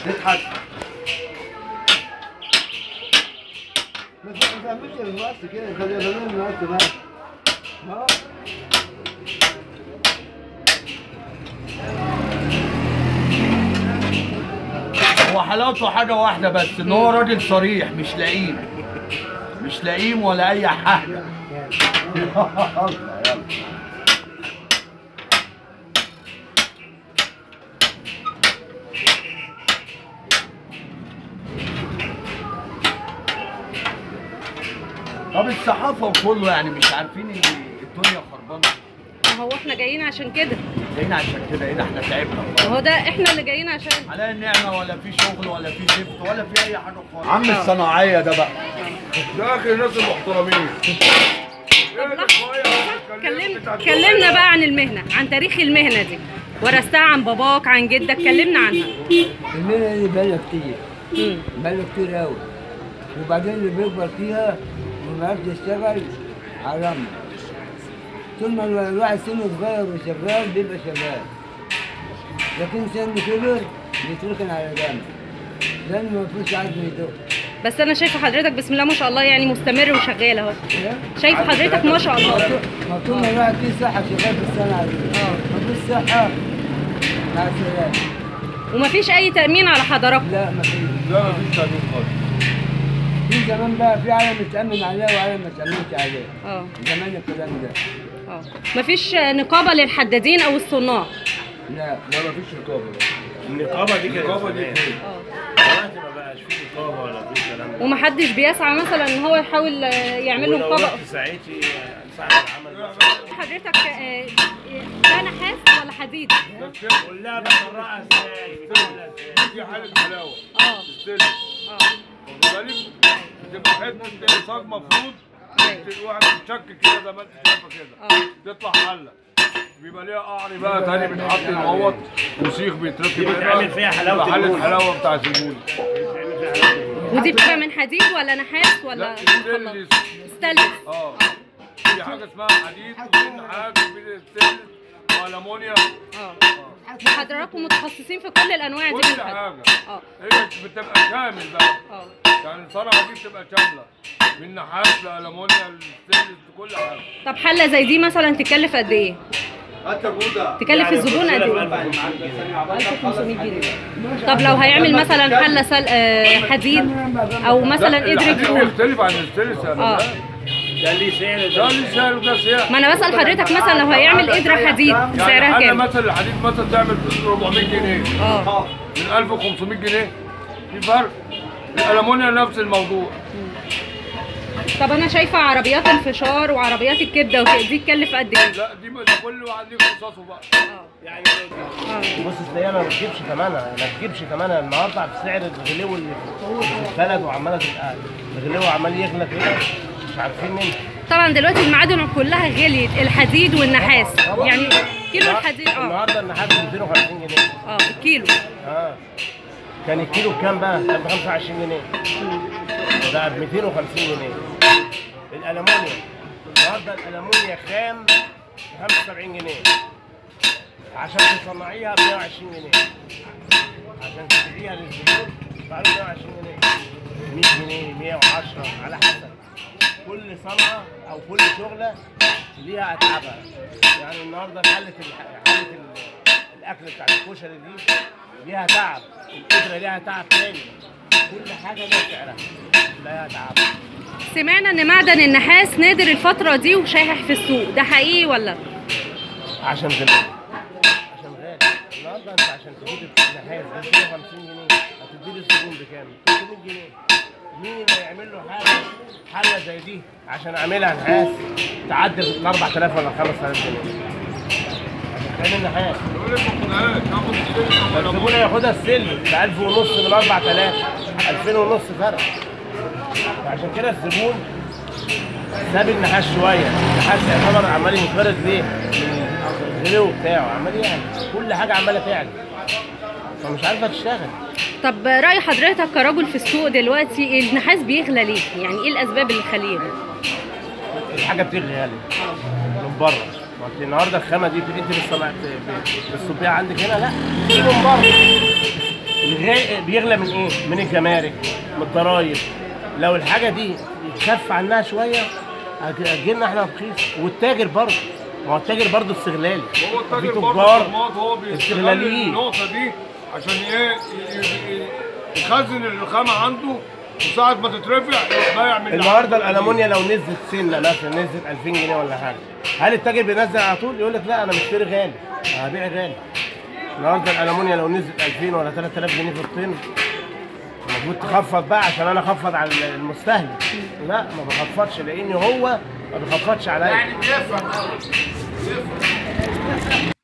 تضحك ما تعملش الرأس كده خلي خلينا الرأس بقى ها هو حلاوته حاجة واحدة بس إن هو راجل صريح مش لئيم مش لئيم ولا أي حاجة يلا يلا طب الصحافة وكله يعني مش عارفين إن الدنيا خربانة ما هو احنا جايين عشان كده جايين عشان كده إيه ده إحنا تعبنا ما هو ده احنا اللي جايين عشان على النعمة ولا في شغل ولا في زفت ولا في أي حاجة خالص عم الصناعية ده بقى ده اخر الناس المحترمين طب لحظة كلم كلمنا بقى عن المهنة عن تاريخ المهنة دي ورثتها عن باباك عن جدك كلمنا عنها المهنة دي بقالها كتير مم. بقالها كتير قوي وبعدين اللي بيكبر فيها وما يعرفش يشتغل حرام طول ما الواحد سنه صغير وشغال بيبقى شغال لكن سنه كبر بيتركن على جنب لأن ما فيش عزم يدق بس انا شايفه حضرتك بسم الله ما شاء الله يعني مستمر وشغال اهو شايفه حضرتك ما شاء الله ما طول ما الواحد فيه صحة شغال في الصنعة دي اه ما فيش صحة مع السلامة ومفيش اي تامين على حضراتكم لا ما فيش لا مفيش تأمين خالص في زمان بقى في عالم يتأمن عليه وعالم ما يتأمنش عليه اه زمان الكلام ده اه مفيش نقابه للحدادين او الصناع لا لا مفيش رقابة النقابه دي كانت الرقابة دي زمان. فين؟ اه دلوقتي ما بقاش في نقابه ولا في الكلام ده ومحدش بيسعى مثلا ان هو يحاول آه، يعمل له ولو نقابه رحت ساعتي صاحب العمل مثلا حضرتك آه، ده نحاس ولا حديد؟ ده السلم قول لها بتفرقها ازاي بتعملها ازاي دي حالة حلاوة اه السلم اه واخد بالك؟ بتبقى حتة صاج مفروض الواحد بتشك كده زي ما انت شايفه كده اه تطلع حلة بيبقى ليها قعر بقى تاني بيتحط يموت وسيخ بيتركب دي بيتعمل فيها حلاوة بتبقى حلة المولد. حلاوة بتاع الزبون بتعمل فيها حلاوة ودي بتبقى من حديد ولا نحاس ولا لا الستينلس ستانلس اه في حاجة اسمها حديد وفي نحاس وفي ستينلس والأمونيا اه وحضراتكم متخصصين في كل الانواع دي من كل الحديد حاجة اه هي بتبقى كامل بقى اه يعني الصنعة دي بتبقى كاملة من نحاس لألمونيا لستينلس كل حاجة طب حله زي دي مثلا تكلف قد ايه؟ حتى جودة تكلف الزبون قد ايه؟ 1500 جنيه طب لو هيعمل مثلا حله سل... آه، حديد او مثلا قدر الحديد فول بيختلف عن الستينلس يا اه اه ده ليه سعر ده ده ليه سعر وده سعر ما انا بسال حضرتك مثلا لو هيعمل قدره حديد يعني سعرها حاجة كام؟ مثلا الحديد مثلا تعمل 400 جنيه اه من 1500 جنيه في فرق الألمونيا نفس الموضوع طب انا شايفه عربيات الفشار وعربيات الكبده وكده دي تكلف قد ايه؟ لا دي ده كل واحد ليه قصصه بقى اه يعني اه بص تلاقيها ما بتجيبش ثمنها ما بتجيبش ثمنها النهارده بسعر الغلو اللي في البلد وعماله تبقى الغلو عمال يغلى كده مش عارفين منه طبعا دلوقتي المعادن كلها غليت الحديد والنحاس يعني كيلو الحديد اه النهارده النحاس ب 250 جنيه اه الكيلو اه كان الكيلو بكام بقى؟ كان ب 25 جنيه ده ب 250 جنيه الألمونيا النهارده الألمونيا خام ب 75 جنيه عشان تصنعيها ب 120 جنيه عشان تبيعيها للزبون بقى 120 جنيه 100 جنيه 110 على حسب كل صنعة أو كل شغلة ليها أتعابها يعني النهارده حلة الح- حلة ال- الأكل بتاع الكشري دي ليها تعب القدرة ليها تعب تاني كل حاجة ليها سعرها ليها تعب سمعنا ان معدن النحاس نادر الفتره دي وشايح في السوق ده حقيقي ولا عشان غالي عشان غالي النهارده انت عشان تجيب النحاس ب 250 جنيه هتدي للزبون بكام؟ 300 جنيه مين اللي هيعمل له حاجه حله زي دي عشان اعملها نحاس تعدي ال 4000 ولا 5000 جنيه عشان تعمل نحاس يقول لك ما خدهاش هاخد السلم فالزبون هياخدها السلم ب 1000 ونص من 4000 2000 ونص فرق فعشان كده الزبون ساب النحاس شويه النحاس يعتبر عمال ينقرض ليه؟ من الغلو بتاعه عمال يعني كل حاجه عماله تعلى فمش عارفه تشتغل طب راي حضرتك كرجل في السوق دلوقتي النحاس بيغلى ليه يعني ايه الاسباب اللي تخليه يغلى الحاجه بتغلي غالي من بره ما انت النهارده الخامه دي انت بتصنع بتصبيها عندك هنا لا بتيجي من بره الغاء بيغلى من ايه؟ من الجمارك من الضرايب لو الحاجه دي يتخف عنها شويه هتجي لنا احنا رخيص والتاجر برضه ما هو التاجر برضه استغلالي هو التاجر في برضه تجار الطماط هو بيستغل استغلاليين. النقطة دي عشان ايه ي- ي- ي- يخزن الرخامة عنده وساعة ما تترفع يروح بايع من اللي النهارده عنده. الالومنيا لو نزلت سنه مثلا نزلت 2000 جنيه ولا حاجه هل التاجر بينزل على طول يقول لك لا انا مشتري غالي هبيع غالي النهارده الالومنيا لو نزلت 2000 ولا 3000 جنيه في الطن المفروض تخفض بقى عشان انا اخفض على المستهلك لا ما بخفضش لان هو ما بيخفضش عليا